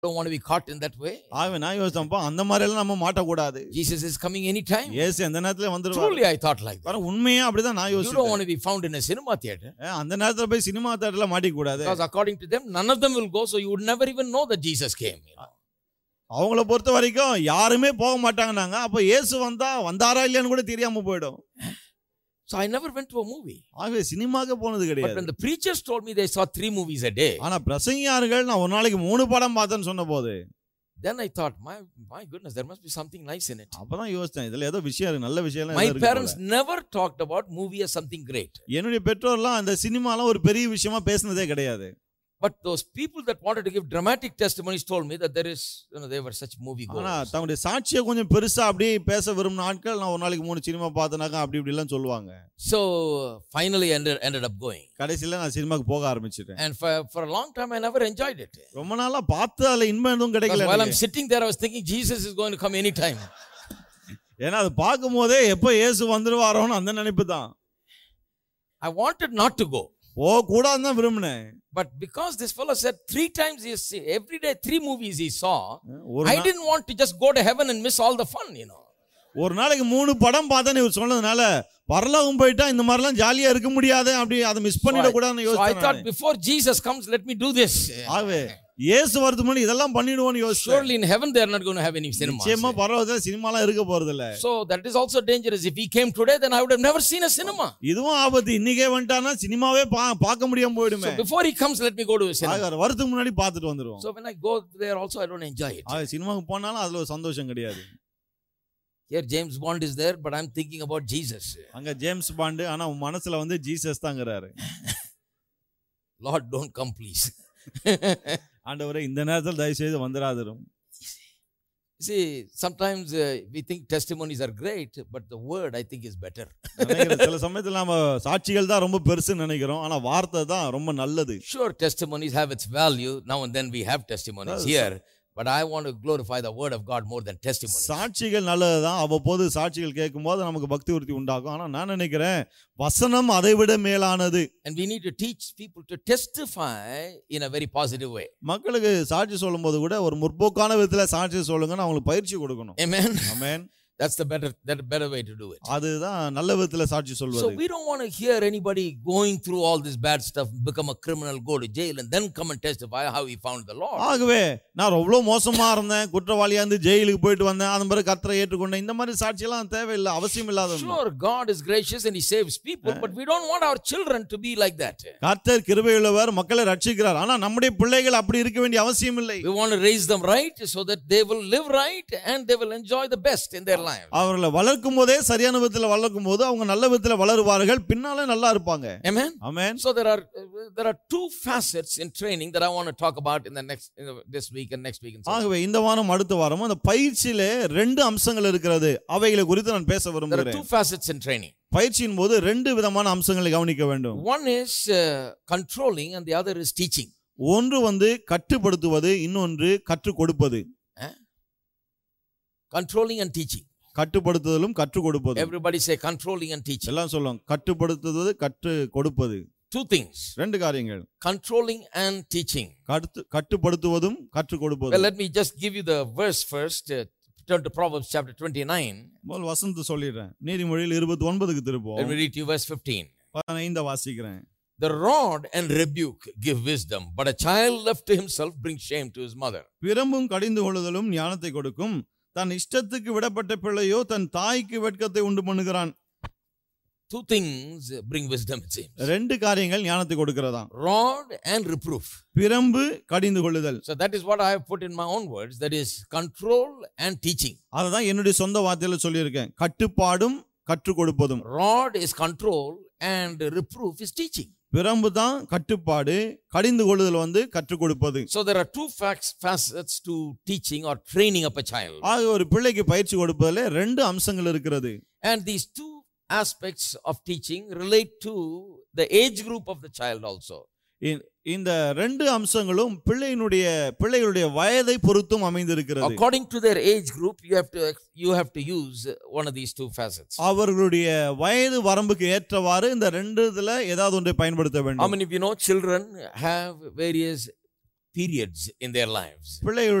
don't want to be caught in that way. ஆகவே நான் யோசிச்சப்போ அந்த மாதிரி எல்லாம் நம்ம மாட்டக்கூடாது Jesus is coming anytime. ஏசு எந்த நேரத்துல வந்துருவாரு Truly, I thought like that. பாரு, உண்மையா அப்படிதான் நான் You don't யோசிச்சேன் want to be found in a cinema theater. அந்த நேரத்துல போய் சினிமா தேட்டர்ல மாட்டிக்க கூடாது Because according to them, none of them will go, so you would never even know that Jesus came. you know. அவங்கள பொறுத்த வரைக்கும் யாருமே போக மாட்டாங்கன்னாங்க அப்ப இயேசு வந்தா வந்தாரா இல்லையான்னு கூட தெரியாம போயிடும் So I never went to a movie. ஆகவே சினிமாக்கு போனது But கிடையாது when the preachers told me they saw three movies a day, ஆனா பிரசங்கியார்கள் நான் ஒரு நாளைக்கு மூணு படம் பார்த்தேன்னு சொன்ன போது then I thought, my my goodness, there must be something nice in it. அப்பதான் யோசிச்சேன் இதுல ஏதோ விஷயம் இருக்கு நல்ல விஷயம் My parents never talked about movie as something great. என்னுடைய பெற்றோர்லாம் அந்த சினிமாலாம் ஒரு பெரிய விஷயமா பேசுனதே கிடையாது But those people that wanted to give dramatic testimonies told me that there is, you know, they were such movie ஆனா goers. தங்களுடைய சாட்சியை கொஞ்சம் பெருசா அப்படியே பேச விரும்பின ஆட்கள் நான் ஒரு நாளைக்கு மூணு சினிமா பார்த்தனாக்கா அப்படி இப்படி எல்லாம் சொல்லுவாங்க So finally ended, ended up going. கடைசியில நான் சினிமாக்கு போக ஆரம்பிச்சிட்டேன் And for, for a long time, I never enjoyed it. ரொம்ப நாளா பார்த்து அதுல இன்பம் எதுவும் Because கிடைக்கல while I'm எனக்கு. sitting there, I was thinking Jesus is going to come anytime. ஏன்னா அது பார்க்கும் போதே எப்போ இயேசு வந்துருவாரோன்னு அந்த நினைப்பு தான் I wanted not to go. போக கூடாதுன்னு தான் விரும்பினேன் But because this fellow said three times he see, every day three movies he saw, ஒரு I நா- didn't want to just go to heaven and miss all the fun, you know. ஒரு நாளைக்கு மூணு படம் பார்த்தேன்னு இவர் சொன்னதுனால பரலோகம் போயிட்டா இந்த மாதிரிலாம் ஜாலியா இருக்க முடியாது அப்படி அதை மிஸ் பண்ணிட கூடாதுன்னு So I யோசிச்சேன் thought நானு. before Jesus comes, let me do this. ஆகவே இயேசு வரது முன்னாடி இதெல்லாம் பண்ணிடுவோம்னு யோசிச்சேன் Surely in heaven they are not going to have any நிச்சயமா cinema. பரலோகத்துல சினிமாலாம் இருக்க போறது இல்ல So that is also dangerous. If he came today, then I would have never seen a cinema. இதுவும் ஆபத்து இன்னைக்கே வந்துட்டானா சினிமாவே பா- பார்க்க முடியாம போயிடுமே So before he comes, let me go to a cinema. ஆக, வரதுக்கு முன்னாடி பார்த்துட்டு வந்துருவோம் So when I go there also, I don't enjoy it. ஆக, சினிமாவுக்கு போனாலும் அதுல ஒரு சந்தோஷம் கிடையாது Here James Bond is there, but I'm thinking about Jesus. அங்க ஜேம்ஸ் பாண்டு ஆனா உன் மனசுல வந்து ஜீசஸ் தாங்கிறாரு Lord, don't come, please. ஆண்டவரே இந்த நேரத்தில் தயவு செய்து வந்துடாதிரும் See, sometimes uh, we think testimonies are great, but the word I think is better. நினைக்கிறேன் சில சமயத்துல நம்ம சாட்சிகள் தான் ரொம்ப பெருசுன்னு நினைக்கிறோம் ஆனா வார்த்தை தான் ரொம்ப நல்லது Sure, testimonies have its value. Now and then we have testimonies Well, here, but I want to glorify the word of God more than testimonies. சாட்சிகள் நல்லதுதான் அவ்வப்போது சாட்சிகள் கேட்கும்போது நமக்கு பக்தி உறுதி உண்டாகும் ஆனா நான் நினைக்கிறேன் வசனம் அதை விட மேலானது And we need to teach people to testify in a very positive way. மக்களுக்கு சாட்சி சொல்லும்போது கூட ஒரு முற்போக்கான விதத்துல சாட்சி சொல்லுங்கன்னு அவங்களுக்கு பயிற்சி கொடுக்கணும் Amen. Amen That's the better that better way to do it. அதுதான் நல்ல விதத்துல சாட்சி So சொல்வது we don't want to hear anybody going through all this bad stuff, become a criminal, go to jail, and then come and testify how he found the Lord. ஆகவே நான் எவ்வளவு மோசமா இருந்தேன் குற்றவாளியா இருந்து ஜெயிலுக்கு போயிட்டு வந்தேன் அந்த மாதிரி கர்த்தரை ஏற்றுக்கொண்டேன் இந்த மாதிரி சாட்சியெல்லாம் தேவையில்லை அவசியம் இல்லாத ஒண்ணு. Sure, God is gracious and He saves people, but we don't want our children to be like that. கர்த்தர் கிருபையுள்ளவர் மக்களை ரட்சிக்கிறார் ஆனா நம்முடைய பிள்ளைகள் அப்படி இருக்க வேண்டிய அவசியம் இல்லை We want to raise them right so that they will live right and they will enjoy the best in their life. அவர்களை வளர்க்கும் போதே சரியான விதத்துல வளர்க்கும் போது அவங்க நல்ல விதத்துல வளருவார்கள் பின்னாலே நல்லா இருப்பாங்க Amen. Amen So there are uh, there are two facets in training that I want to talk about in the next in the, this week and next week and so on. ஆகவே இந்த வாரம் அடுத்த வாரம் அந்த பயிற்சியில ரெண்டு அம்சங்கள் இருக்கிறது அவைகளை குறித்து நான் பேச There are விரும்புகிறேன் two facets in training. பயிற்சியின் போது ரெண்டு விதமான அம்சங்களை கவனிக்க வேண்டும் One is uh, controlling and the other is teaching. ஒன்று வந்து கட்டுப்படுத்துவது இன்னொன்று கற்றுக் கொடுப்பது Controlling and teaching. கட்டுப்படுத்துதலும் கற்றுக் கொடுப்பது Everybody say controlling and teaching. எல்லாம் சொல்லுவோம் கட்டுப்படுத்துவது கற்று கொடுப்பது Two things. ரெண்டு காரியங்கள் Controlling and teaching. கடுத்து கட்டுப்படுத்துவதும் கற்றுக் Well, கொடுப்பதும் let me just give you the verse first. Uh, turn to Proverbs chapter 29. முதல் வசனத்தை சொல்லிடுறேன் நீதிமொழியில் இருபத்தி ஒன்பதுக்கு திருப்போம் Let me read to you verse 15. பதினைந்த வாசிக்கிறேன் The rod and rebuke give wisdom, but a child left to himself brings shame to his mother. பிரம்பும் கடிந்து கொள்ளுதலும் ஞானத்தை கொடுக்கும் தன் இஷ்டத்துக்கு விடப்பட்ட பிள்ளையோ தன் தாய்க்கு வெட்கத்தை உண்டு பண்ணுகிறான் Two things bring wisdom, it seems. ரெண்டு காரியங்கள் ஞானத்தை கொடுக்கிறதாம் Rod and reproof. பிரம்பு கடிந்து கொள்ளுதல் So that is what I have put in my own words. That is control and teaching. அததான் என்னுடைய சொந்த வார்த்தையில சொல்லியிருக்கேன் கட்டுப்பாடும் கற்றுக் கொடுப்பதும் Rod is control and reproof is teaching. பிரம்பு தான் கட்டுப்பாடு கடிந்து கொள்ளுதல் வந்து கற்றுக் கொடுப்பது So there are two facts, facets to teaching or training up a child. ஆக ஒரு பிள்ளைக்கு பயிற்சி கொடுப்பதில் ரெண்டு அம்சங்கள் இருக்கிறது And these two aspects of teaching relate to the age group of the child also. இ- இந்த ரெண்டு அம்சங்களும் பிள்ளையினுடைய பிள்ளைகளுடைய வயதை பொறுத்தும் அமைந்திருக்கிறது According to their age group, you have to you have to use one of these two facets. அவர்களுடைய வயது வரம்புக்கு ஏற்றவாறு இந்த ரெண்டு இதுல ஏதாவது ஒன்றை பயன்படுத்த How வேண்டும் many of you know children have various periods in their lives. பிள்ளைகளுடைய